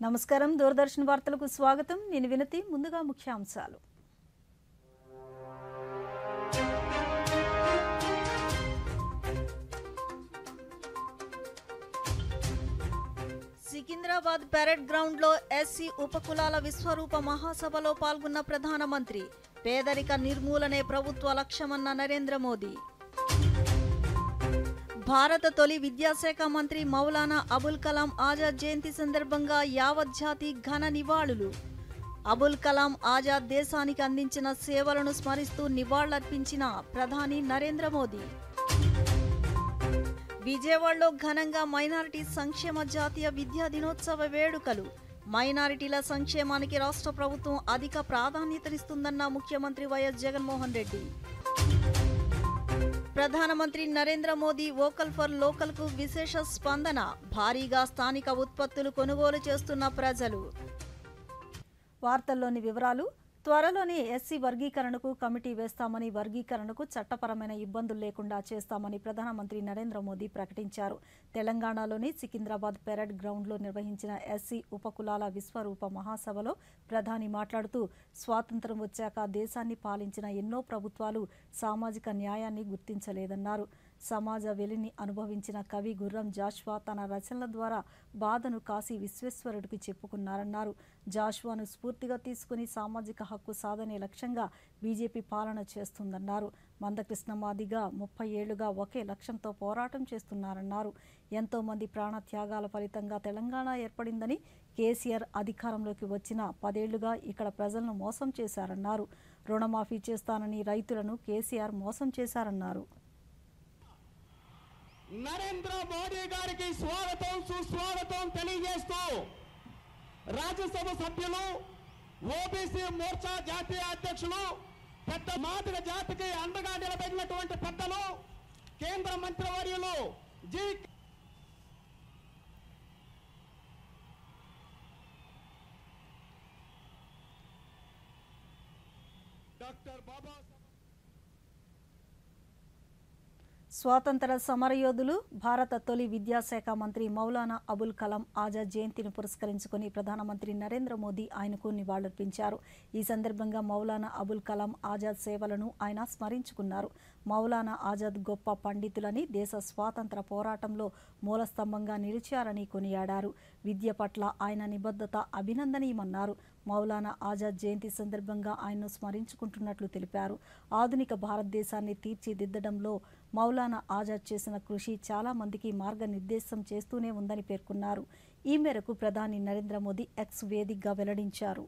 నమస్కారం దూరదర్శన్ వార్తలకు స్వాగతం నేను వినతి ముందుగా ముఖ్యాంశాలు సికింద్రాబాద్ పెరెడ్ గ్రౌండ్ లో ఎస్సీ ఉపకులాల విశ్వరూప మహాసభలో పాల్గొన్న ప్రధానమంత్రి పేదరిక నిర్మూలనే ప్రభుత్వ లక్ష్యమన్న నరేంద్ర మోదీ భారత తొలి విద్యాశాఖ మంత్రి మౌలానా అబుల్ కలాం ఆజాద్ జయంతి సందర్భంగా యావత్ జాతి ఘన నివాళులు అబుల్ కలాం ఆజాద్ దేశానికి అందించిన సేవలను స్మరిస్తూ నివాళులర్పించిన ప్రధాని నరేంద్ర మోదీ విజయవాడలో ఘనంగా మైనారిటీ సంక్షేమ జాతీయ విద్యా దినోత్సవ వేడుకలు మైనారిటీల సంక్షేమానికి రాష్ట్ర ప్రభుత్వం అధిక ప్రాధాన్యతనిస్తుందన్న ముఖ్యమంత్రి వైఎస్ జగన్మోహన్ రెడ్డి ప్రధానమంత్రి Narendra Modi vocal for local కు విశేష స్పందన భారీగా స్థానిక ఉత్పత్తులు కొనుగోలు చేస్తున్న ప్రజలు వార్తల్లోని వివరాలు త్వరలోనే ఎస్సీ వర్గీకరణకు కమిటీ వేస్తామని వర్గీకరణకు చట్టపరమైన ఇబ్బందులు లేకుండా చేస్తామని ప్రధానమంత్రి నరేంద్ర మోదీ ప్రకటించారు తెలంగాణలోని సికింద్రాబాద్ పెరడ్ గ్రౌండ్లో నిర్వహించిన ఎస్సీ ఉపకులాల విశ్వరూప మహాసభలో ప్రధాని మాట్లాడుతూ స్వాతంత్రం వచ్చాక దేశాన్ని పాలించిన ఎన్నో ప్రభుత్వాలు సామాజిక న్యాయాన్ని గుర్తించలేదన్నారు సమాజ వెలిని అనుభవించిన కవి గుర్రం జాష్వా తన రచనల ద్వారా బాధను కాశీ విశ్వేశ్వరుడికి చెప్పుకున్నారన్నారు జాష్వాను స్ఫూర్తిగా తీసుకుని సామాజిక హక్కు సాధనే లక్ష్యంగా బీజేపీ పాలన చేస్తుందన్నారు మందకృష్ణమాదిగా ముప్పై ఏళ్లుగా ఒకే లక్ష్యంతో పోరాటం చేస్తున్నారన్నారు ఎంతో మంది ప్రాణ త్యాగాల ఫలితంగా తెలంగాణ ఏర్పడిందని కేసీఆర్ అధికారంలోకి వచ్చిన పదేళ్లుగా ఇక్కడ ప్రజలను మోసం చేశారన్నారు రుణమాఫీ చేస్తానని రైతులను కేసీఆర్ మోసం చేశారన్నారు నరేంద్ర మోడీ గారికి స్వాగతం సుస్వాగతం తెలియజేస్తూ రాజ్యసభ సభ్యులు ఓబీసీ మోర్చా జాతీయ అధ్యక్షులు పెద్ద మాదిగ జాతికి అండగా నిలబడినటువంటి పెద్దలు కేంద్ర మంత్రివర్యులు జి డాక్టర్ బాబా స్వాతంత్ర సమరయోధులు భారత తొలి విద్యాశాఖ మంత్రి మౌలానా అబుల్ కలాం ఆజాద్ జయంతిని పురస్కరించుకుని ప్రధానమంత్రి నరేంద్ర మోదీ ఆయనకు నివాళులర్పించారు ఈ సందర్భంగా మౌలానా అబుల్ కలాం ఆజాద్ సేవలను ఆయన స్మరించుకున్నారు మౌలానా ఆజాద్ గొప్ప పండితులని దేశ స్వాతంత్ర పోరాటంలో మూలస్తంభంగా నిలిచారని కొనియాడారు విద్య పట్ల ఆయన నిబద్ధత అభినందనీయమన్నారు మౌలానా ఆజాద్ జయంతి సందర్భంగా ఆయన్ను స్మరించుకుంటున్నట్లు తెలిపారు ఆధునిక భారతదేశాన్ని తీర్చిదిద్దడంలో మౌలానా ఆజాద్ చేసిన కృషి చాలా మందికి మార్గనిర్దేశం చేస్తూనే ఉందని పేర్కొన్నారు ఈ మేరకు ప్రధాని నరేంద్ర మోదీ ఎక్స్ వేదికగా వెల్లడించారు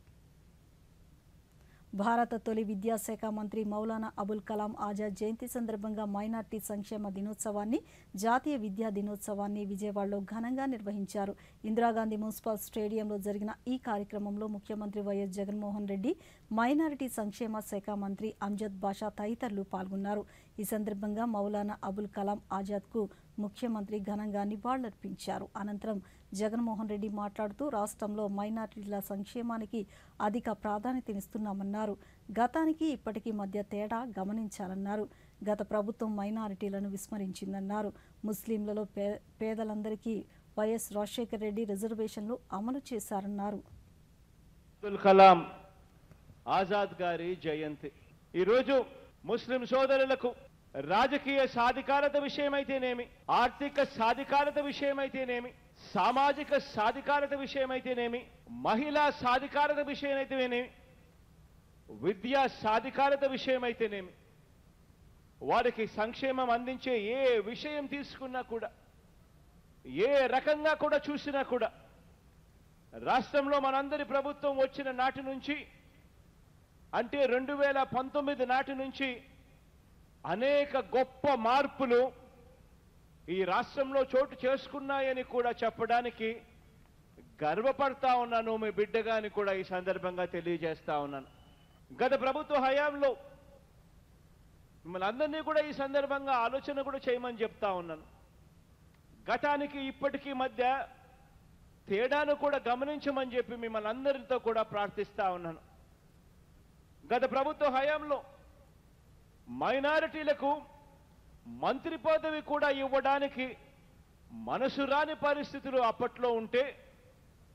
భారత తొలి విద్యాశాఖ మంత్రి మౌలానా అబుల్ కలాం ఆజాద్ జయంతి సందర్భంగా మైనార్టీ సంక్షేమ దినోత్సవాన్ని జాతీయ విద్యా దినోత్సవాన్ని విజయవాడలో ఘనంగా నిర్వహించారు ఇందిరాగాంధీ మున్సిపల్ స్టేడియంలో జరిగిన ఈ కార్యక్రమంలో ముఖ్యమంత్రి వైఎస్ జగన్మోహన్ రెడ్డి మైనారిటీ సంక్షేమ శాఖ మంత్రి అంజద్ బాషా తదితరులు పాల్గొన్నారు ఈ సందర్భంగా మౌలానా అబుల్ కలాం ఆజాద్కు ముఖ్యమంత్రి ఘనంగా నివాళులర్పించారు అనంతరం జగన్మోహన్ రెడ్డి మాట్లాడుతూ రాష్ట్రంలో మైనారిటీల సంక్షేమానికి అధిక ప్రాధాన్యతనిస్తున్నామన్నారు గతానికి ఇప్పటికీ మధ్య తేడా గమనించాలన్నారు గత ప్రభుత్వం మైనారిటీలను విస్మరించిందన్నారు ముస్లింలలో పే పేదలందరికీ వైఎస్ రాజశేఖర రెడ్డి రిజర్వేషన్లు అమలు చేశారన్నారు అబ్దుల్ కలాం ఆజాద్ గారి జయంతి ఈరోజు ముస్లిం సోదరులకు రాజకీయ సాధికారత విషయమైతేనేమి ఆర్థిక సాధికారత విషయమైతేనేమి సామాజిక సాధికారత విషయమైతేనేమి మహిళా సాధికారత విషయమైతేనేమి విద్యా సాధికారత విషయమైతేనేమి వారికి సంక్షేమం అందించే ఏ విషయం తీసుకున్నా కూడా ఏ రకంగా కూడా చూసినా కూడా రాష్ట్రంలో మనందరి ప్రభుత్వం వచ్చిన నాటి నుంచి అంటే రెండు వేల పంతొమ్మిది నాటి నుంచి అనేక గొప్ప మార్పులు ఈ రాష్ట్రంలో చోటు చేసుకున్నాయని కూడా చెప్పడానికి గర్వపడతా ఉన్నాను మీ బిడ్డగా అని కూడా ఈ సందర్భంగా తెలియజేస్తా ఉన్నాను గత ప్రభుత్వ హయాంలో మిమ్మల్ని అందరినీ కూడా ఈ సందర్భంగా ఆలోచన కూడా చేయమని చెప్తా ఉన్నాను గతానికి ఇప్పటికీ మధ్య తేడాను కూడా గమనించమని చెప్పి మిమ్మల్ని అందరితో కూడా ప్రార్థిస్తా ఉన్నాను గత ప్రభుత్వ హయాంలో మైనారిటీలకు మంత్రి పదవి కూడా ఇవ్వడానికి మనసు రాని పరిస్థితులు అప్పట్లో ఉంటే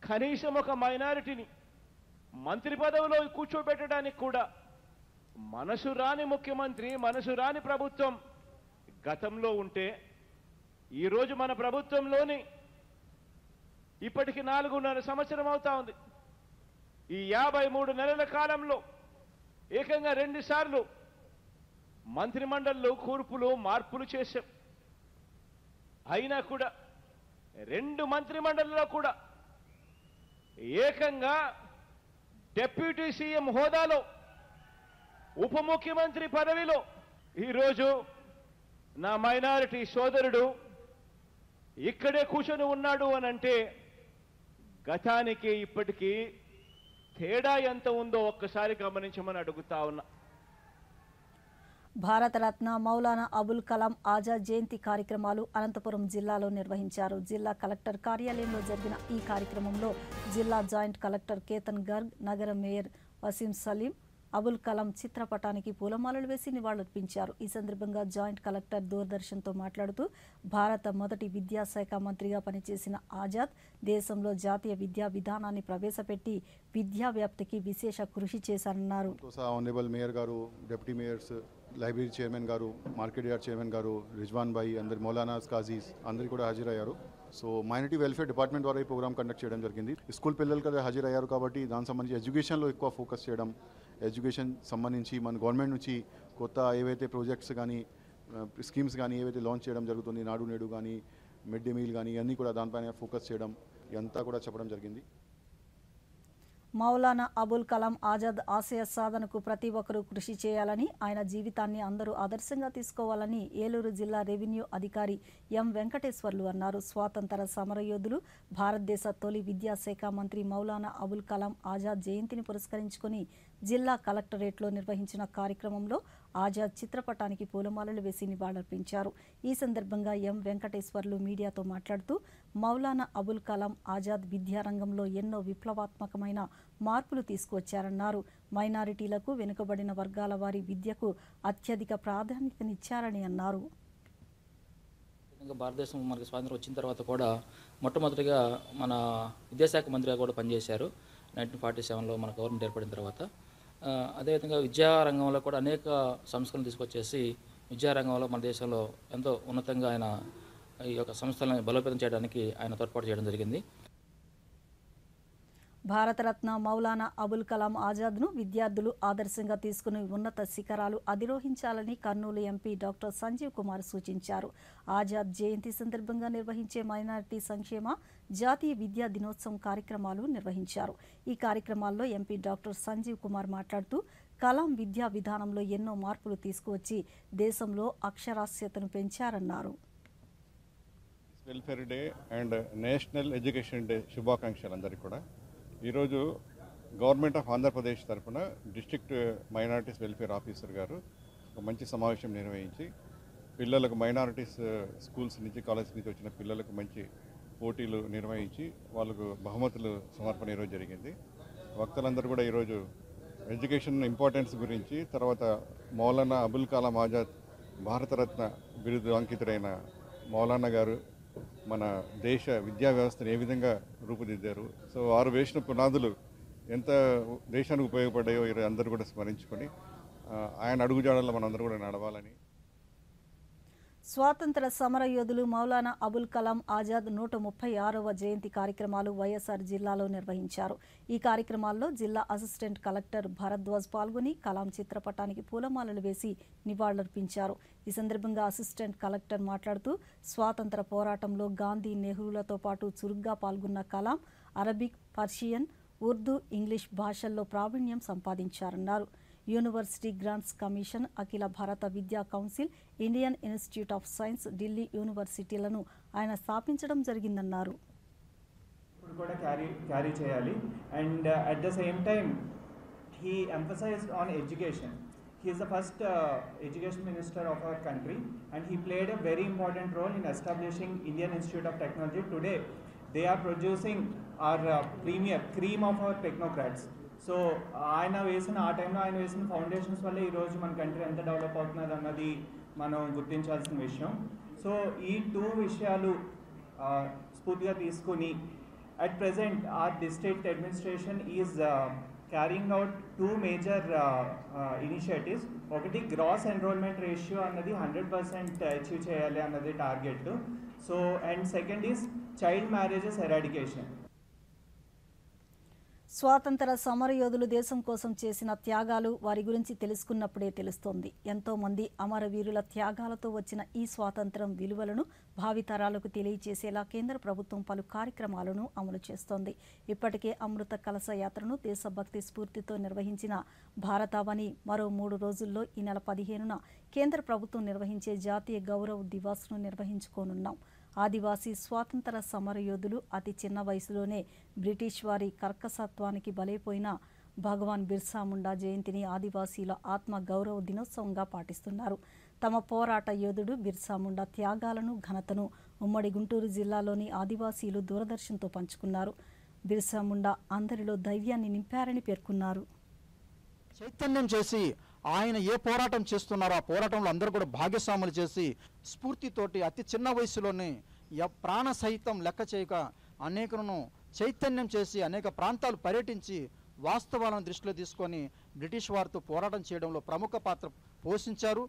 కనీసం ఒక మైనారిటీని మంత్రి పదవిలో కూర్చోబెట్టడానికి కూడా మనసు రాని ముఖ్యమంత్రి మనసు రాని ప్రభుత్వం గతంలో ఉంటే ఈరోజు మన ప్రభుత్వంలోని ఇప్పటికి నాలుగున్నర సంవత్సరం అవుతా ఉంది ఈ యాభై మూడు నెలల కాలంలో ఏకంగా రెండు సార్లు మంత్రిమండలిలో కూర్పులు మార్పులు చేశాం అయినా కూడా రెండు మంత్రిమండలిలో కూడా ఏకంగా డెప్యూటీ సీఎం హోదాలో ఉప ముఖ్యమంత్రి పదవిలో ఈరోజు నా మైనారిటీ సోదరుడు ఇక్కడే కూర్చొని ఉన్నాడు అని అంటే గతానికి ఇప్పటికీ తేడా ఎంత ఉందో ఒక్కసారి గమనించమని అడుగుతా ఉన్నా భారతరత్న మౌలానా అబుల్ కలాం ఆజాద్ జయంతి కార్యక్రమాలు అనంతపురం జిల్లాలో నిర్వహించారు జిల్లా కలెక్టర్ కార్యాలయంలో జరిగిన ఈ కార్యక్రమంలో జిల్లా జాయింట్ కలెక్టర్ కేతన్ గర్గ్ నగర మేయర్ వసీం సలీం అబుల్ కలాం చిత్రపటానికి పూలమాలలు వేసి నివాళులర్పించారు ఈ సందర్భంగా జాయింట్ కలెక్టర్ దూరదర్శన్తో మాట్లాడుతూ భారత మొదటి విద్యాశాఖ మంత్రిగా పనిచేసిన ఆజాద్ దేశంలో జాతీయ విద్యా విధానాన్ని ప్రవేశపెట్టి విద్యా వ్యాప్తికి విశేష కృషి చేశారన్నారు తోసా ఆనరబుల్ మేయర్ గారు డిప్యూటీ మేయర్స్ లైబ్రరీ చైర్మన్ గారు మార్కెట్ యార్డ్ చైర్మన్ గారు రిజ్వాన్ భాయ్ అందరు మౌలానాస్ కాజీస్ అందరు కూడా హాజరయ్యారు సో మైనారిటీ వెల్ఫేర్ డిపార్ట్మెంట్ ద్వారా ఈ ప్రోగ్రామ్ కండక్ట్ చేయడం జరిగింది స్కూల్ పిల్లలు కదా హాజరయ్యారు కాబట్టి దానికి సంబంధించి ఎడ్యుకేషన్లో ఎక్కువ ఫోకస్ చేయడం ఎడ్యుకేషన్ సంబంధించి మన గవర్నమెంట్ నుంచి కొత్త ఏవైతే ప్రాజెక్ట్స్ కానీ స్కీమ్స్ కానీ ఏవైతే లాంచ్ చేయడం జరుగుతుంది నాడు నేడు కానీ మిడ్ డే మీల్ కానీ ఇవన్నీ కూడా దానిపైన ఫోకస్ చేయడం ఇదంతా కూడా చెప్పడం జరిగింది మౌలానా అబుల్ కలాం ఆజాద్ ఆశయ సాధనకు ప్రతి ఒక్కరూ కృషి చేయాలని ఆయన జీవితాన్ని అందరూ ఆదర్శంగా తీసుకోవాలని ఏలూరు జిల్లా రెవెన్యూ అధికారి ఎం వెంకటేశ్వర్లు అన్నారు స్వాతంత్ర సమరయోధులు భారతదేశ తొలి విద్యాశాఖ మంత్రి మౌలానా అబుల్ కలాం ఆజాద్ జయంతిని పురస్కరించుకొని జిల్లా కలెక్టరేట్లో నిర్వహించిన కార్యక్రమంలో ఆజాద్ చిత్రపటానికి పూలమాలలు వేసి నివాళులర్పించారు ఈ సందర్భంగా ఎం వెంకటేశ్వర్లు మీడియాతో మాట్లాడుతూ మౌలానా అబుల్ కలాం ఆజాద్ విద్యారంగంలో ఎన్నో విప్లవాత్మకమైన మార్పులు తీసుకువచ్చారన్నారు మైనారిటీలకు వెనుకబడిన వర్గాల వారి విద్యకు అత్యధిక ప్రాధాన్యతనిచ్చారని అన్నారు ఇంకా భారతదేశం మనకి స్వాతంత్రం వచ్చిన తర్వాత కూడా మొట్టమొదటిగా మన విద్యాశాఖ మంత్రిగా కూడా పనిచేశారు నైన్టీన్ ఫార్టీ సెవెన్లో మన గవర్నమెంట్ ఏర్పడిన తర్వాత ఆ, అదేవిధంగా విద్యారంగంలో కూడా అనేక సంస్కరణలు తీసుకొచ్చేసి విద్యారంగంలో మన దేశంలో ఎంతో ఉన్నతంగా ఆయన ఈ యొక్క సంస్థలను బలోపేతం చేయడానికి ఆయన తోడ్పాటు చేయడం జరిగింది భారతరత్న మౌలానా అబుల్ కలాం ఆజాద్ను విద్యార్థులు ఆదర్శంగా తీసుకుని ఉన్నత శిఖరాలు అధిరోహించాలని కర్నూలు ఎంపీ డాక్టర్ సంజీవ్ కుమార్ సూచించారు ఆజాద్ జయంతి సందర్భంగా నిర్వహించే మైనారిటీ సంక్షేమ జాతీయ విద్యా దినోత్సవం కార్యక్రమాలు నిర్వహించారు ఈ కార్యక్రమాల్లో ఎంపీ డాక్టర్ సంజీవ్ కుమార్ మాట్లాడుతూ కలాం విద్యా విధానంలో ఎన్నో మార్పులు తీసుకువచ్చి దేశంలో అక్షరాస్యతను పెంచారన్నారు welfare day and national education day శుభాకాంక్షలు అందరికీ కూడా ఈరోజు గవర్నమెంట్ ఆఫ్ ఆంధ్రప్రదేశ్ తరఫున డిస్ట్రిక్ట్ మైనారిటీస్ వెల్ఫేర్ ఆఫీసర్ గారు ఒక మంచి సమావేశం నిర్వహించి పిల్లలకు మైనారిటీస్ స్కూల్స్ నుంచి కాలేజ్ నుంచి వచ్చిన పిల్లలకు మంచి పోటీలు నిర్వహించి వాళ్ళకు బహుమతులు సమర్పణ ఈరోజు జరిగింది వక్తలందరూ కూడా ఈరోజు ఎడ్యుకేషన్ ఇంపార్టెన్స్ గురించి తర్వాత మౌలానా అబుల్ కలాం ఆజాద్ భారతరత్న బిరుదు అంకితుడైన మౌలానా గారు మన దేశ విద్యా వ్యవస్థను ఏ విధంగా రూపుదిద్దారు సో వారు వేసిన పునాదులు ఎంత దేశానికి ఉపయోగపడ్డాయో ఈరోజు అందరూ కూడా స్మరించుకొని ఆ, ఆయన అడుగుజాడల్లో మనందరూ కూడా నడవాలని స్వాతంత్ర సమర యోధులు మౌలానా అబుల్ కలాం ఆజాద్ నూట ముప్పై ఆరవ జయంతి కార్యక్రమాలు వైఎస్ఆర్ జిల్లాలో నిర్వహించారు ఈ కార్యక్రమాల్లో జిల్లా అసిస్టెంట్ కలెక్టర్ భరద్వాజ్ పాల్గొని కలాం చిత్రపటానికి పూలమాలలు వేసి నివాళులర్పించారు ఈ సందర్భంగా అసిస్టెంట్ కలెక్టర్ మాట్లాడుతూ స్వాతంత్ర పోరాటంలో గాంధీ నెహ్రూలతో పాటు చురుగ్గా పాల్గొన్న Kalam Arabic Persian Urdu English భాషల్లో ప్రావీణ్యం సంపాదించారన్నారు యూనివర్సిటీ గ్రాంట్స్ కమిషన్ అఖిల భారత విద్యా council Indian institute of science Delhi యూనివర్సిటీలను ఆయన స్థాపించడం జరిగిందన్నారు ఇప్పుడు కూడా క్యారీ క్యారీ చేయాలి and at the same time he emphasized on education he is the first education minister of our country and he played a very important role in establishing Indian institute of technology today they are producing are premier cream of our technocrats so ఆయన వేసిన ఆ టైంలో ఆయన వేసిన foundations వల్ల ఈరోజు మన country ఎంత డెవలప్ అవుతున్నది అన్నది మనం గుర్తించాల్సిన విషయం సో ఈ టూ విషయాలు ఆ, స్ఫూర్తిగా తీసుకుని at present, our district administration is uh, carrying out two major uh, uh, initiatives. ఒకటి గ్రాస్ ఎన్రోల్మెంట్ రేషియో అన్నది హండ్రెడ్ పర్సెంట్ అచీవ్ చేయాలి అన్నది target so and second is child marriages eradication స్వాతంత్ర సమరయోధులు దేశం కోసం చేసిన త్యాగాలు వారి గురించి తెలుసుకున్నప్పుడే తెలుస్తోంది ఎంతో మంది అమరవీరుల త్యాగాలతో వచ్చిన ఈ స్వాతంత్రం విలువలను భావితరాలకు తెలియజేసేలా కేంద్ర ప్రభుత్వం పలు కార్యక్రమాలను అమలు చేస్తోంది ఇప్పటికే అమృత కలశ యాత్రను దేశభక్తి స్ఫూర్తితో నిర్వహించిన భారతావని మరో మూడు రోజుల్లో ఈ నెల పదిహేనున కేంద్ర ప్రభుత్వం నిర్వహించే జాతీయ గౌరవ్ దివాస్ను నిర్వహించుకోనున్నాం ఆదివాసీ స్వాతంత్ర సమరయోధులు అతి చిన్న వయసులోనే బ్రిటిష్ వారి కర్కసత్వానికి బలైపోయిన భగవాన్ బిర్సా ముండా జయంతిని ఆదివాసీల ఆత్మ గౌరవ దినోత్సవంగా పాటిస్తున్నారు తమ పోరాట యోధుడు బిర్సా ముండా త్యాగాలను ఘనతను ఉమ్మడి గుంటూరు జిల్లాలోని ఆదివాసీలు దూరదర్శన్తో పంచుకున్నారు బిర్సా ముండా అందరిలో ధైర్యాన్ని నింపారని పేర్కొన్నారు చైతన్యం చేసి ఆయన ఏ పోరాటం చేస్తున్నారో ఆ పోరాటంలో అందరూ కూడా భాగస్వాములు చేసి స్ఫూర్తితోటి అతి చిన్న వయసులోనే య- ప్రాణ సహితం లెక్క చేయక అనేకులను చైతన్యం చేసి అనేక ప్రాంతాలు పర్యటించి వాస్తవాలను దృష్టిలో తీసుకొని బ్రిటిష్ వారితో పోరాటం చేయడంలో ప్రముఖ పాత్ర పోషించారు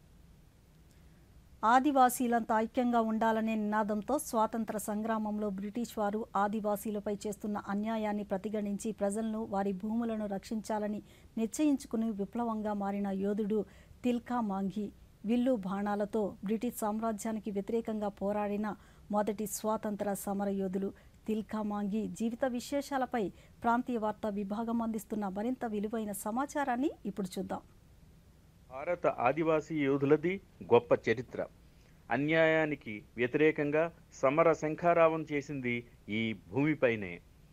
ఆదివాసీలంతా ఐక్యంగా ఉండాలనే నినాదంతో స్వాతంత్ర సంగ్రామంలో బ్రిటిష్ వారు ఆదివాసీలపై చేస్తున్న అన్యాయాన్ని ప్రతిగణించి ప్రజలను వారి భూములను రక్షించాలని నిశ్చయించుకుని విప్లవంగా మారిన యోధుడు తిల్కా మాంఘీ విల్లు బాణాలతో బ్రిటిష్ సామ్రాజ్యానికి వ్యతిరేకంగా పోరాడిన మొదటి స్వాతంత్ర సమరయోధులు తిల్కా మాంఘీ జీవిత విశేషాలపై ప్రాంతీయ వార్తా విభాగం అందిస్తున్న మరింత విలువైన సమాచారాన్ని ఇప్పుడు చూద్దాం భారత ఆదివాసీ యోధులది గొప్ప చరిత్ర అన్యాయానికి వ్యతిరేకంగా సమర శంఖారావం చేసింది ఈ భూమిపైనే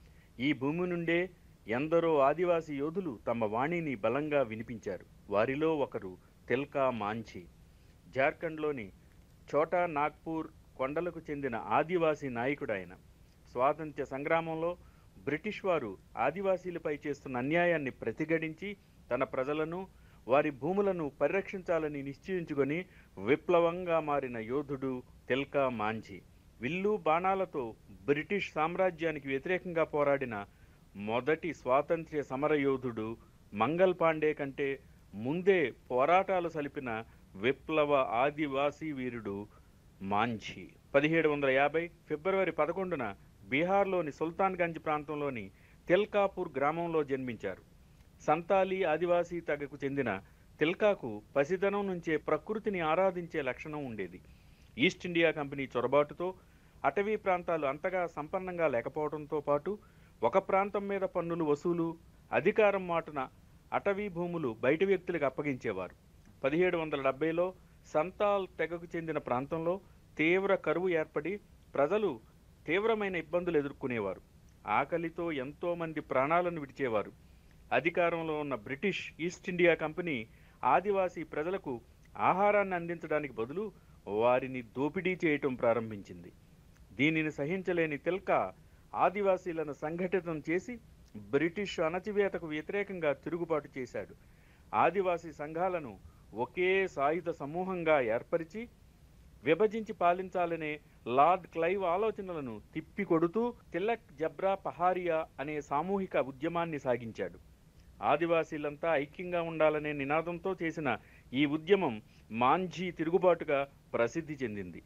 ఈ భూమి నుండే ఎందరో ఆదివాసీ యోధులు తమ వాణిని బలంగా వినిపించారు వారిలో ఒకరు తెల్కా మాంఝీ జార్ఖండ్లోని ఛోటా నాగ్పూర్ కొండలకు చెందిన ఆదివాసీ నాయకుడాయన స్వాతంత్ర్య సంగ్రామంలో బ్రిటిష్ వారు ఆదివాసీలపై చేస్తున్న అన్యాయాన్ని ప్రతిఘటించి తన ప్రజలను వారి భూములను పరిరక్షించాలని నిశ్చయించుకొని విప్లవంగా మారిన యోధుడు తెల్కా మాంఝీ విల్లు బాణాలతో బ్రిటిష్ సామ్రాజ్యానికి వ్యతిరేకంగా పోరాడిన మొదటి స్వాతంత్ర్య సమరయోధుడు మంగల్ పాండే కంటే ముందే పోరాటాలు సలిపిన విప్లవ ఆదివాసీ వీరుడు మాంఝీ పదిహేడు వందల యాభై ఫిబ్రవరి పదకొండున బీహార్లోని సుల్తాన్గంజ్ ప్రాంతంలోని తెల్కాపూర్ గ్రామంలో జన్మించారు సంతాలీ ఆదివాసీ తెగకు చెందిన తిల్కాకు పసితనం నుంచే ప్రకృతిని ఆరాధించే లక్షణం ఉండేది ఈస్ట్ ఇండియా కంపెనీ చొరబాటుతో అటవీ ప్రాంతాలు అంతగా సంపన్నంగా లేకపోవడంతో పాటు ఒక ప్రాంతం మీద పన్నులు వసూలు అధికారం మాటున అటవీ భూములు బయట వ్యక్తులకు అప్పగించేవారు పదిహేడు వందల డెబ్బైలో సంతాల్ తెగకు చెందిన ప్రాంతంలో తీవ్ర కరువు ఏర్పడి ప్రజలు తీవ్రమైన ఇబ్బందులు ఎదుర్కొనేవారు ఆకలితో ఎంతో మంది ప్రాణాలను విడిచేవారు అధికారంలో ఉన్న British East India company Adivasi ప్రజలకు ఆహారాన్ని అందించడానికి బదులు వారిని దోపిడీ చేయటం ప్రారంభించింది దీనిని సహించలేని తిల్కా ఆదివాసీలను సంఘటితం చేసి బ్రిటిష్ అణచివేతకు వ్యతిరేకంగా తిరుగుబాటు చేశాడు ఆదివాసీ సంఘాలను ఒకే సాయుధ సమూహంగా ఏర్పరిచి విభజించి పాలించాలనే లార్డ్ క్లైవ్ ఆలోచనలను తిప్పికొడుతూ తిలక్ జబ్రా పహారియా అనే సామూహిక ఉద్యమాన్ని సాగించాడు ఆదివాసీలంతా ఐక్యంగా ఉండాలనే నినాదంతో చేసిన ఈ ఉద్యమం మాంఝీ తిరుగుబాటుగా ప్రసిద్ధి చెందింది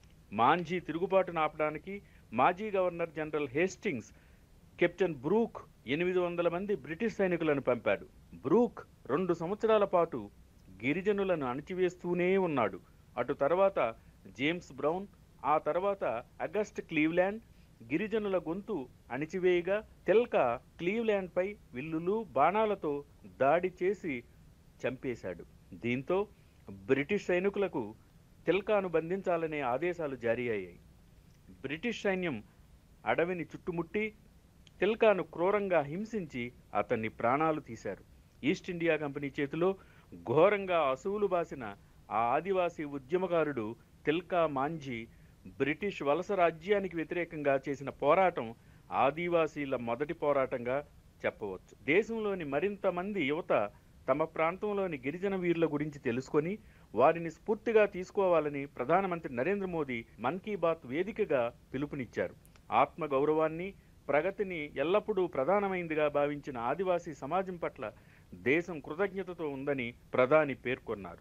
మాంఝీ తిరుగుబాటును ఆపడానికి మాజీ governor general Hastings captain Brooke ఎనిమిది వందల మంది బ్రిటిష్ సైనికులను పంపాడు బ్రూక్ రెండు సంవత్సరాల పాటు గిరిజనులను అణచివేస్తూనే ఉన్నాడు అటు తర్వాత జేమ్స్ బ్రౌన్ ఆ తర్వాత అగస్ట్ క్లీవ్లాండ్ గిరిజనుల గొంతు అణిచివేయగా తెల్కా క్లీవ్లాండ్పై విల్లులు బాణాలతో దాడి చేసి చంపేశాడు దీంతో బ్రిటిష్ సైనికులకు తెల్కాను బంధించాలనే ఆదేశాలు జారీ అయ్యాయి బ్రిటిష్ సైన్యం అడవిని చుట్టుముట్టి తిల్కాను క్రూరంగా హింసించి అతన్ని ప్రాణాలు తీశారు ఈస్ట్ ఇండియా కంపెనీ చేతిలో ఘోరంగా అసువులు బాసిన ఆ ఆదివాసీ ఉద్యమకారుడు తిల్కా మాంఝీ బ్రిటిష్ వలస రాజ్యానికి వ్యతిరేకంగా చేసిన పోరాటం ఆదివాసీల మొదటి పోరాటంగా చెప్పవచ్చు దేశంలోని మరింత మంది యువత తమ ప్రాంతంలోని గిరిజన వీరుల గురించి తెలుసుకొని వారిని స్ఫూర్తిగా తీసుకోవాలని ప్రధానమంత్రి నరేంద్ర మోదీ మన్ కీ బాత్ వేదికగా పిలుపునిచ్చారు ఆత్మ గౌరవాన్ని ప్రగతిని ఎల్లప్పుడూ ప్రధానమైందిగా భావించిన ఆదివాసీ సమాజం పట్ల దేశం కృతజ్ఞతతో ఉందని ప్రధాని పేర్కొన్నారు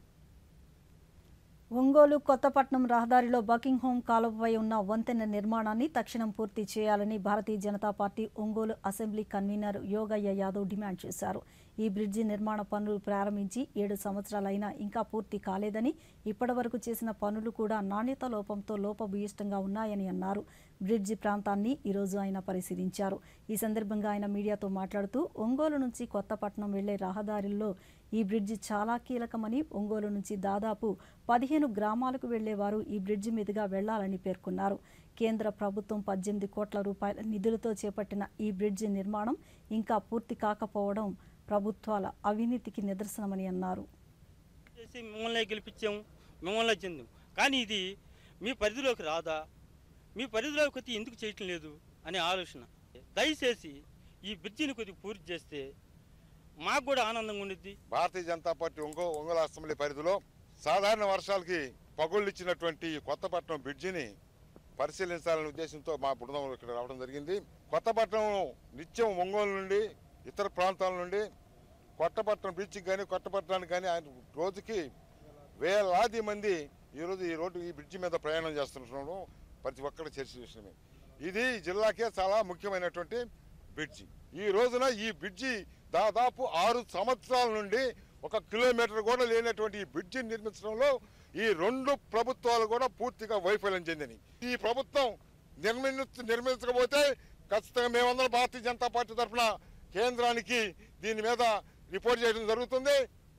ఒంగోలు కొత్తపట్నం రహదారిలో బకింగ్హోమ్ కాలువపై ఉన్న వంతెన నిర్మాణాన్ని తక్షణం పూర్తి చేయాలని Bharatiya Janata party Ongole assembly convener Yogayya Yadav demand చేశారు ఈ బ్రిడ్జి నిర్మాణ పనులు ప్రారంభించి ఏడు సంవత్సరాలైనా ఇంకా పూర్తి కాలేదని ఇప్పటివరకు చేసిన పనులు కూడా నాణ్యత లోపంతో లోపభూయిష్టంగా ఉన్నాయని అన్నారు బ్రిడ్జి ప్రాంతాన్ని ఈరోజు ఆయన పరిశీలించారు ఈ సందర్భంగా ఆయన మీడియాతో మాట్లాడుతూ ఒంగోలు నుంచి కొత్తపట్నం వెళ్లే రహదారుల్లో ఈ బ్రిడ్జి చాలా కీలకమని ఒంగోలు నుంచి దాదాపు పదిహేను గ్రామాలకు వెళ్లేవారు ఈ బ్రిడ్జి మీదుగా వెళ్లాలని పేర్కొన్నారు కేంద్ర ప్రభుత్వం పద్దెనిమిది కోట్ల రూపాయల నిధులతో చేపట్టిన ఈ బ్రిడ్జి నిర్మాణం ఇంకా పూర్తి కాకపోవడం ప్రభుత్వాల అవినీతికి నిదర్శనమని అన్నారు చేసి మిమ్మల్ని గెలిపించాము మిమ్మల్ని చెందాం కానీ ఇది మీ పరిధిలోకి రాదా మీ పరిధిలోకి వచ్చి ఎందుకు చేయటం లేదు అనే ఆలోచన దయచేసి ఈ బ్రిడ్జిని కొద్దిగా పూర్తి చేస్తే మాకు కూడా ఆనందంగా ఉండిద్ది భారతీయ జనతా పార్టీ ఒంగో ఒంగోలు అసెంబ్లీ పరిధిలో సాధారణ వర్షాలకి పగుళ్ళు ఇచ్చినటువంటి కొత్తపట్నం బ్రిడ్జిని పరిశీలించాలనే ఉద్దేశంతో మా బృందం ఇక్కడ రావడం జరిగింది కొత్తపట్నం నిత్యం ఒంగోలు నుండి ఇతర ప్రాంతాల నుండి కొత్తపట్నం బ్రిడ్జికి కానీ కొత్తపట్నానికి కానీ ఆయన రోజుకి వేలాది మంది ఈరోజు ఈ రోడ్డు ఈ బ్రిడ్జి మీద ప్రయాణం చేస్తుండడం ప్రతి ఒక్కరు చర్చ విషయమే ఇది జిల్లాకే చాలా ముఖ్యమైనటువంటి బ్రిడ్జి ఈ రోజున ఈ బ్రిడ్జి దాదాపు ఆరు సంవత్సరాల నుండి ఒక కిలోమీటర్ కూడా లేనటువంటి ఈ బ్రిడ్జిని నిర్మించడంలో ఈ రెండు ప్రభుత్వాలు కూడా పూర్తిగా వైఫల్యం చెందినాయి ఈ ప్రభుత్వం నిర్మించ నిర్మించకపోతే ఖచ్చితంగా మేమందరం భారతీయ జనతా పార్టీ తరఫున కేంద్రానికి దీని మీద రిపోర్ట్ చేయడం జరుగుతుంది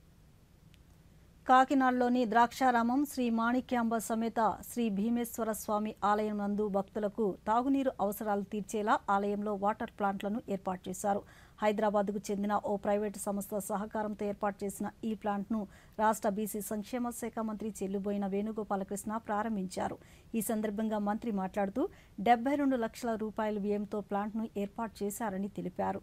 కాకినాడలోని ద్రాక్షారామం శ్రీ మాణిక్యాంబ సమేత శ్రీ భీమేశ్వర స్వామి ఆలయం నందు భక్తులకు తాగునీరు అవసరాలు తీర్చేలా ఆలయంలో వాటర్ ప్లాంట్లను ఏర్పాటు చేశారు హైదరాబాద్కు చెందిన ఓ ప్రైవేటు సంస్థ సహకారంతో ఏర్పాటు చేసిన ఈ ప్లాంట్ను రాష్ట్ర బీసీ సంక్షేమ శాఖ మంత్రి చెల్లుబోయిన వేణుగోపాలకృష్ణ ప్రారంభించారు ఈ సందర్భంగా మంత్రి మాట్లాడుతూ డెబ్బై రెండు లక్షల రూపాయల వ్యయంతో ప్లాంట్ను ఏర్పాటు చేశారని తెలిపారు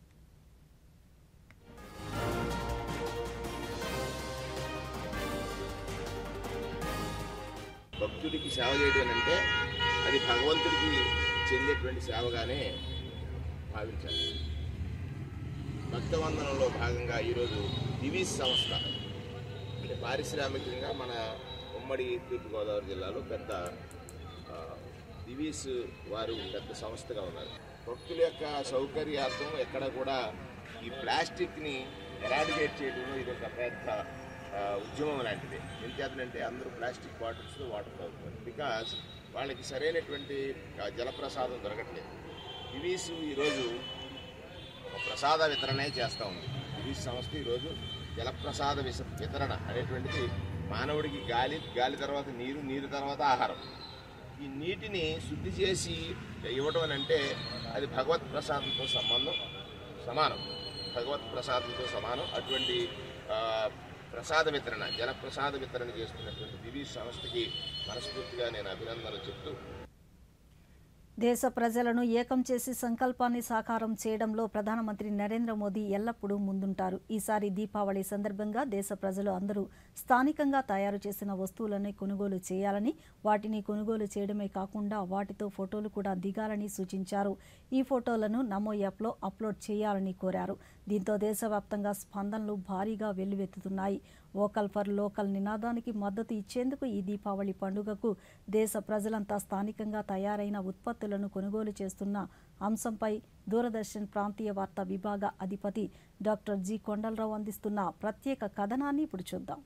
భక్తుడికి సేవ చేయడం అంటే అది భగవంతుడికి చెందేటువంటి సేవగానే భావించాలి భక్తవందనంలో భాగంగా ఈరోజు దివీస్ సంస్థ అంటే పారిశ్రామికంగా మన ఉమ్మడి తూర్పుగోదావరి జిల్లాలో పెద్ద ఆ, దివీస్ వారు పెద్ద సంస్థగా ఉన్నారు భక్తుల యొక్క సౌకర్యార్థం ఎక్కడ కూడా ఈ ప్లాస్టిక్ని ఎరాడికేట్ చేయడంలో ఇది ఒక పెద్ద ఆ, ఉద్యమం లాంటిది ఎంతేతనంటే అందరూ ప్లాస్టిక్ బాటిల్స్లో వాటర్ తాగుతారు బికాస్ వాళ్ళకి సరైనటువంటి ఆ, జలప్రసాదం దొరకట్లేదు దివీస్ ఈరోజు ఒక ప్రసాద వితరణే చేస్తూ ఉంది దివీస్ సంస్థ ఈరోజు జలప్రసాద విస వితరణ అనేటువంటిది మానవుడికి గాలి గాలి తర్వాత నీరు నీరు తర్వాత ఆహారం ఈ నీటిని శుద్ధి చేసి ఇవ్వడం అని అంటే అది భగవత్ ప్రసాదంతో సంబంధం సమానం భగవత్ ప్రసాదంతో సమానం అటువంటి ఆ, ప్రసాద వితరణ జల ప్రసాద వితరణ చేస్తున్నటువంటి దివీ సంస్థకి మనస్ఫూర్తిగా నేను అభినందనలు చెప్తూ దేశ ప్రజలను ఏకం చేసి సంకల్పాన్ని సాకారం చేయడంలో ప్రధానమంత్రి నరేంద్ర మోదీ ఎల్లప్పుడూ ముందుంటారు ఈసారి దీపావళి సందర్భంగా దేశ ప్రజలు అందరూ స్థానికంగా తయారు చేసిన వస్తువులని కొనుగోలు చేయాలని వాటిని కొనుగోలు చేయడమే కాకుండా వాటితో ఫోటోలు కూడా దిగాలని సూచించారు ఈ ఫోటోలను నమో యాప్లో అప్లోడ్ చేయాలని కోరారు దీంతో దేశవ్యాప్తంగా స్పందనలు భారీగా వెల్లువెత్తుతున్నాయి వోకల్ ఫర్ లోకల్ నినాదానికి మద్దతు ఇచ్చేందుకు ఈ దీపావళి పండుగకు దేశ ప్రజలంతా స్థానికంగా తయారైన ఉత్పత్తులను కొనుగోలు చేస్తున్న అంశంపై దూరదర్శన్ ప్రాంతీయ వార్తా విభాగ అధిపతి డాక్టర్ జి కొండలరావు అందిస్తున్న ప్రత్యేక కథనాన్ని ఇప్పుడు చూద్దాం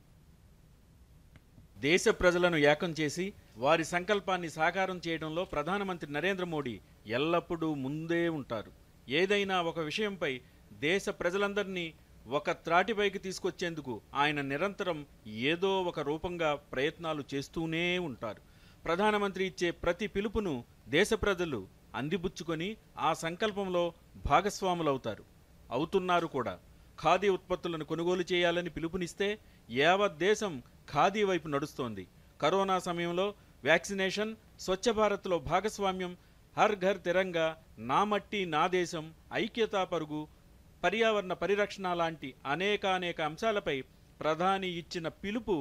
దేశ ప్రజలను ఏకం చేసి వారి సంకల్పాన్ని సాకారం చేయడంలో ప్రధానమంత్రి నరేంద్ర మోడీ ఎల్లప్పుడూ ముందే ఉంటారు ఏదైనా ఒక విషయంపై దేశ ప్రజలందరినీ ఒక త్రాటిపైకి తీసుకొచ్చేందుకు ఆయన నిరంతరం ఏదో ఒక రూపంగా ప్రయత్నాలు చేస్తూనే ఉంటారు ప్రధానమంత్రి ఇచ్చే ప్రతి పిలుపును దేశ ప్రజలు అందిపుచ్చుకొని ఆ సంకల్పంలో భాగస్వాములవుతారు అవుతున్నారు కూడా ఖాదీ ఉత్పత్తులను కొనుగోలు చేయాలని పిలుపునిస్తే యావత్ దేశం ఖాదీ వైపు నడుస్తోంది కరోనా సమయంలో వ్యాక్సినేషన్ స్వచ్ఛ భారత్లో భాగస్వామ్యం హర్ ఘర్ తిరంగా నా మట్టి నా దేశం ఐక్యతా పరుగు పర్యావరణ పరిరక్షణ లాంటి అనేకానేక అంశాలపై ప్రధాని ఇచ్చిన పిలుపు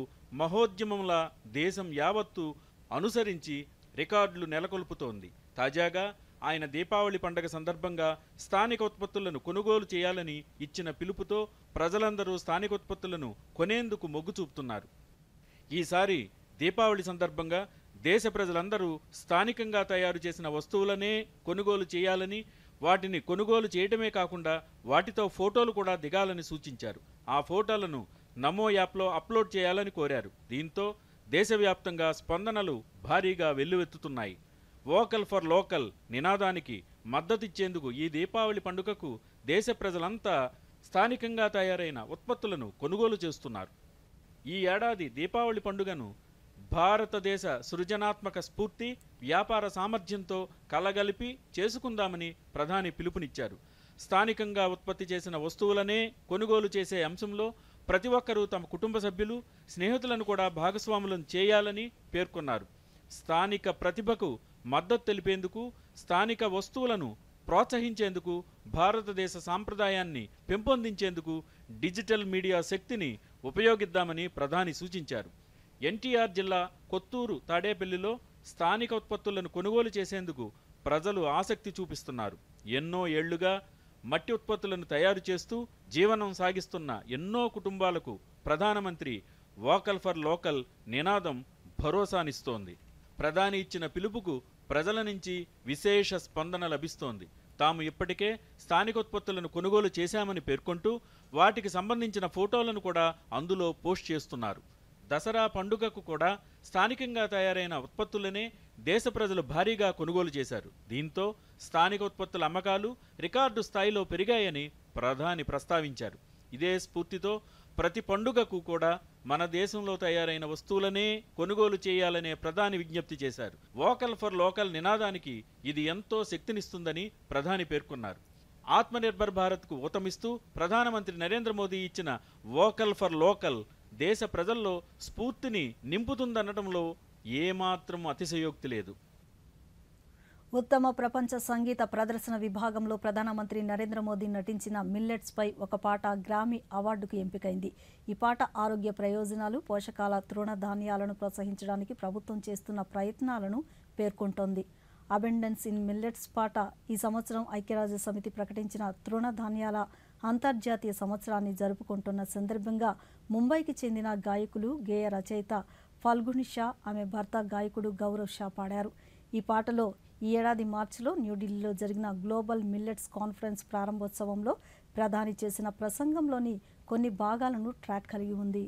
మహోద్యమంలా దేశం యావత్తు అనుసరించి రికార్డులు నెలకొల్పుతోంది తాజాగా ఆయన దీపావళి పండగ సందర్భంగా స్థానిక ఉత్పత్తులను కొనుగోలు చేయాలని ఇచ్చిన పిలుపుతో ప్రజలందరూ స్థానిక ఉత్పత్తులను కొనేందుకు మొగ్గు చూపుతున్నారు ఈసారి దీపావళి సందర్భంగా దేశ ప్రజలందరూ స్థానికంగా తయారు చేసిన వస్తువులనే కొనుగోలు చేయాలని వాటిని కొనుగోలు చేయడమే కాకుండా వాటితో ఫోటోలు కూడా దిగాలని సూచించారు ఆ ఫోటోలను నమో యాప్లో అప్లోడ్ చేయాలని కోరారు దీంతో దేశవ్యాప్తంగా స్పందనలు భారీగా వెల్లువెత్తుతున్నాయి వోకల్ ఫర్ లోకల్ నినాదానికి మద్దతిచ్చేందుకు ఈ దీపావళి పండుగకు దేశ ప్రజలంతా స్థానికంగా తయారైన ఉత్పత్తులను కొనుగోలు చేస్తున్నారు ఈ ఏడాది దీపావళి పండుగను భారతదేశ సృజనాత్మక స్ఫూర్తి వ్యాపార సామర్థ్యంతో కలగలిపి చేసుకుందామని ప్రధాని పిలుపునిచ్చారు స్థానికంగా ఉత్పత్తి చేసిన వస్తువులనే కొనుగోలు చేసే అంశంలో ప్రతి ఒక్కరూ తమ కుటుంబ సభ్యులు స్నేహితులను కూడా భాగస్వాములను చేయాలని పేర్కొన్నారు స్థానిక ప్రతిభకు మద్దతు తెలిపేందుకు స్థానిక వస్తువులను ప్రోత్సహించేందుకు భారతదేశ సాంప్రదాయాన్ని పెంపొందించేందుకు డిజిటల్ మీడియా శక్తిని ఉపయోగిద్దామని ప్రధాని సూచించారు ఎన్టీఆర్ జిల్లా కొత్తూరు తాడేపల్లిలో స్థానిక ఉత్పత్తులను కొనుగోలు చేసేందుకు ప్రజలు ఆసక్తి చూపిస్తున్నారు ఎన్నో ఏళ్లుగా మట్టి ఉత్పత్తులను తయారు చేస్తూ జీవనం సాగిస్తున్న ఎన్నో కుటుంబాలకు ప్రధానమంత్రి వోకల్ ఫర్ లోకల్ నినాదం భరోసానిస్తోంది ప్రధాని ఇచ్చిన పిలుపుకు ప్రజల నుంచి విశేష స్పందన లభిస్తోంది తాము ఇప్పటికే స్థానిక ఉత్పత్తులను కొనుగోలు చేశామని పేర్కొంటూ వాటికి సంబంధించిన ఫోటోలను కూడా అందులో పోస్ట్ చేస్తున్నారు దసరా పండుగకు కూడా స్థానికంగా తయారైన ఉత్పత్తులనే దేశ ప్రజలు భారీగా కొనుగోలు చేశారు దీంతో స్థానిక ఉత్పత్తుల అమ్మకాలు రికార్డు స్థాయిలో పెరిగాయని ప్రధాని ప్రస్తావించారు ఇదే స్ఫూర్తితో ప్రతి పండుగకు కూడా మన దేశంలో తయారైన వస్తువులనే కొనుగోలు చేయాలనే ప్రధాని విజ్ఞప్తి చేశారు వోకల్ ఫర్ లోకల్ నినాదానికి ఇది ఎంతో శక్తినిస్తుందని ప్రధాని పేర్కొన్నారు ఆత్మనిర్భర్ భారత్కు ఊతమిస్తూ ప్రధానమంత్రి నరేంద్ర మోదీ ఇచ్చిన వోకల్ ఫర్ లోకల్ దేశ ప్రజల్లో స్ఫూర్తిని నింపుతుందనడంలో ఏమాత్రం అతిశయోక్తి లేదు ఉత్తమ ప్రపంచ సంగీత ప్రదర్శన విభాగంలో ప్రధానమంత్రి నరేంద్ర మోదీ నటించిన మిల్లెట్స్ పై ఒక పాట గ్రామీ అవార్డుకు ఎంపికైంది ఈ పాట ఆరోగ్య ప్రయోజనాలు పోషకాల తృణధాన్యాలను ప్రోత్సహించడానికి ప్రభుత్వం చేస్తున్న ప్రయత్నాలను పేర్కొంటోంది అబెండెన్స్ ఇన్ మిల్లెట్స్ పాట ఈ సంవత్సరం ఐక్యరాజ్య సమితి ప్రకటించిన తృణధాన్యాల అంతర్జాతీయ సంవత్సరాన్ని జరుపుకుంటున్న సందర్భంగా ముంబైకి చెందిన గాయకులు గేయ రచయిత ఫల్గుని షా ఆమె భర్త గాయకుడు గౌరవ్ షా పాడారు ఈ పాటలో ఈ ఏడాది మార్చిలో న్యూఢిల్లీలో జరిగిన గ్లోబల్ మిల్లెట్స్ కాన్ఫరెన్స్ ప్రారంభోత్సవంలో ప్రధాని చేసిన ప్రసంగంలోని కొన్ని భాగాలను ట్రాక్ కలిగి ఉంది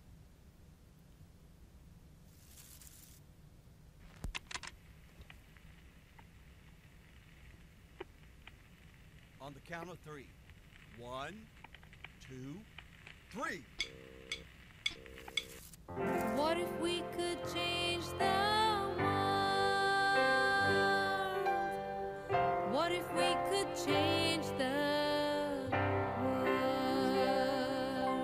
On the count of three. One, two, three. What if we could change the world? What if we could change the world?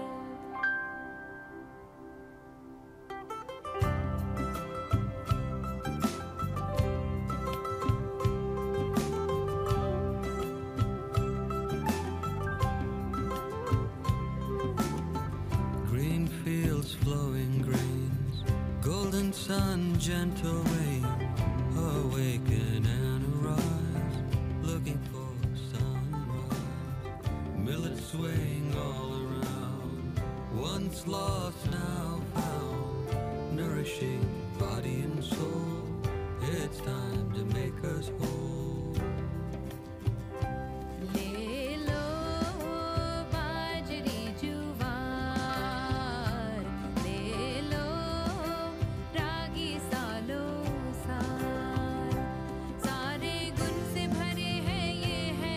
Green fields, flowing grains, golden sun, gentle rain. Awaken and arise, looking for sunrise. Millet swaying all around, once lost, now found. Nourishing body and soul, it's time to make us whole. ले लो बाजरी जुवार ले लो रागी सालो सार सारे गुण से भरे हैं ये है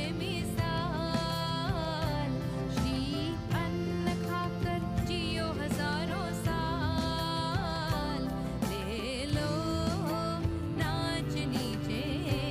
बेमिसाल श्री अन्न खाकर जियो हजारों साल ले लो नाच नीचे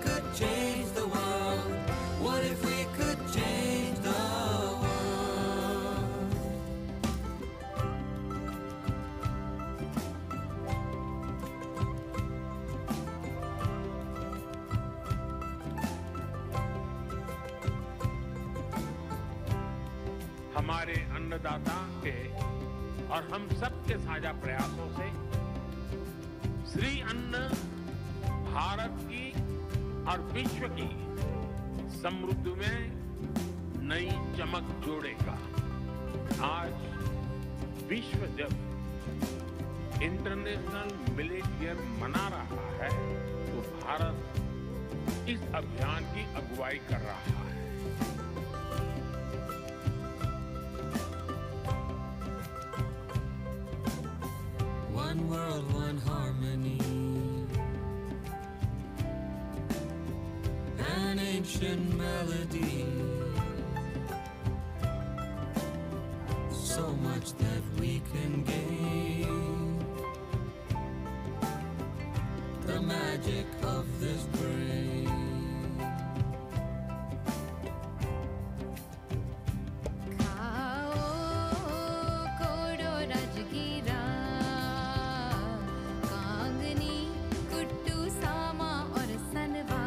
could change the world? What if we could change the world? हमारे अन्नदाता के और हम सबके साझा प्रयासों से श्री अन्न भारत की और विश्व की समृद्धि में नई चमक जोड़ेगा आज विश्व जब इंटरनेशनल मिलेट ईयर मना रहा है तो भारत इस अभियान की अगुवाई कर रहा है One world, one harmony. An ancient melody. So much that we can gain. The magic of this brain. कोडो राजगिरा कांगनी कुट्टू सामा और सनवा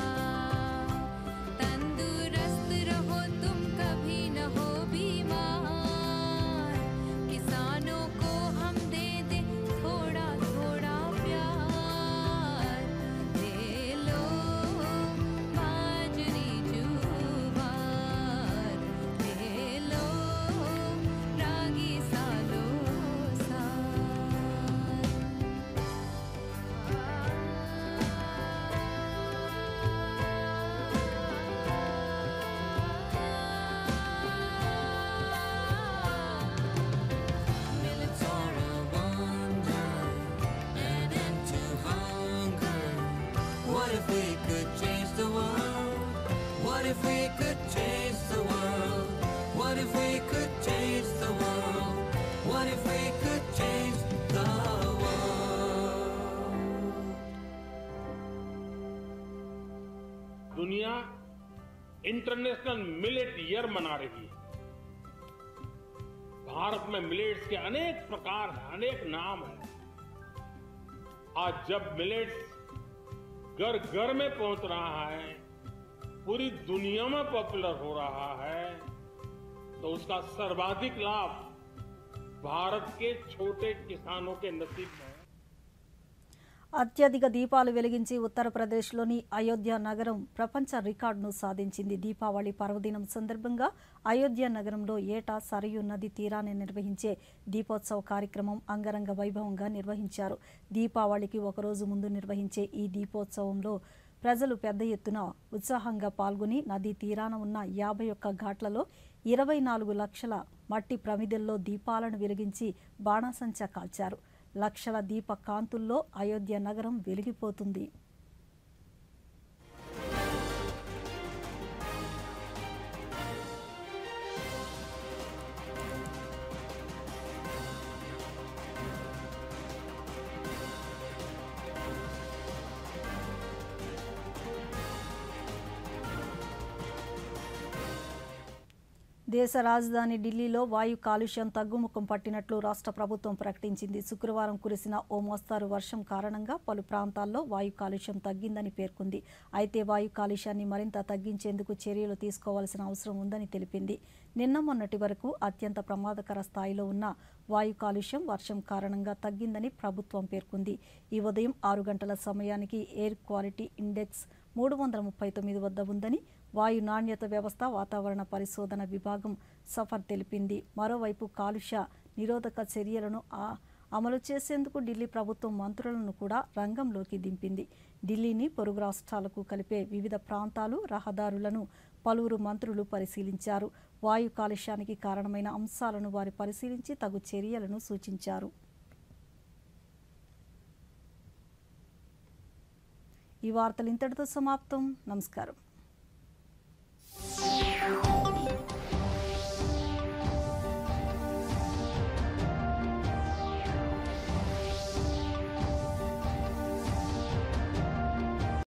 तंदुरुस्त रहो तुम कभी न हो बीमार किसानों को हम दे दे थोड़ा थोड़ा प्यार ले लो बाजरी जुवार ले लो रागी सालो Millets are a wonder, an end to hunger. What if we could change the world? What if we could change the world? What if we could change the world? What if we could change the world? दुनिया international millet year मना रही है भारत में millets के अनेक प्रकार हैं अनेक नाम हैं आज जब मिलेट्स घर घर में पहुंच रहा है पूरी दुनिया में पॉपुलर हो रहा है तो उसका सर्वाधिक लाभ भारत के छोटे किसानों के नसीब में है అత్యధిక దీపాలు వెలిగించి ఉత్తరప్రదేశ్లోని అయోధ్య నగరం ప్రపంచ రికార్డును సాధించింది దీపావళి పర్వదినం సందర్భంగా అయోధ్య నగరంలో ఏటా సరయూ నది తీరాన్ని నిర్వహించే దీపోత్సవ కార్యక్రమం అంగరంగ వైభవంగా నిర్వహించారు దీపావళికి ఒకరోజు ముందు నిర్వహించే ఈ దీపోత్సవంలో ప్రజలు పెద్ద ఎత్తున ఉత్సాహంగా పాల్గొని నదీ తీరాన ఉన్న యాభై ఒక్క ఘాట్లలో ఇరవై నాలుగు లక్షల మట్టి ప్రమిదల్లో దీపాలను వెలిగించి బాణాసంచా కాల్చారు లక్షల దీప కాంతుల్లో అయోధ్య నగరం వెలిగిపోతుంది దేశ రాజధాని ఢిల్లీలో వాయు కాలుష్యం తగ్గుముఖం పట్టినట్లు రాష్ట్ర ప్రభుత్వం ప్రకటించింది శుక్రవారం కురిసిన ఓ మోస్తారు వర్షం కారణంగా పలు ప్రాంతాల్లో వాయు కాలుష్యం తగ్గిందని పేర్కొంది అయితే వాయు కాలుష్యాన్ని మరింత తగ్గించేందుకు చర్యలు తీసుకోవాల్సిన అవసరం ఉందని తెలిపింది నిన్న మొన్నటి వరకు అత్యంత ప్రమాదకర స్థాయిలో ఉన్న వాయు కాలుష్యం వర్షం కారణంగా తగ్గిందని ప్రభుత్వం పేర్కొంది ఈ ఉదయం ఆరు గంటల సమయానికి ఎయిర్ క్వాలిటీ ఇండెక్స్ మూడు వందల ముప్పై తొమ్మిది వద్ద ఉందని వాయు నాణ్యత వ్యవస్థ వాతావరణ పరిశోధన విభాగం సఫర్ తెలిపింది మరోవైపు కాలుష్య నిరోధక చర్యలను ఆ- అమలు చేసేందుకు ఢిల్లీ ప్రభుత్వం మంత్రులను కూడా రంగంలోకి దింపింది ఢిల్లీని పొరుగు రాష్ట్రాలకు కలిపే వివిధ ప్రాంతాలు రహదారులను పలువురు మంత్రులు పరిశీలించారు వాయు కాలుష్యానికి కారణమైన అంశాలను వారు పరిశీలించి తగు చర్యలను సూచించారు ఈ వార్తలు ఇంతటితో సమాప్తం నమస్కారం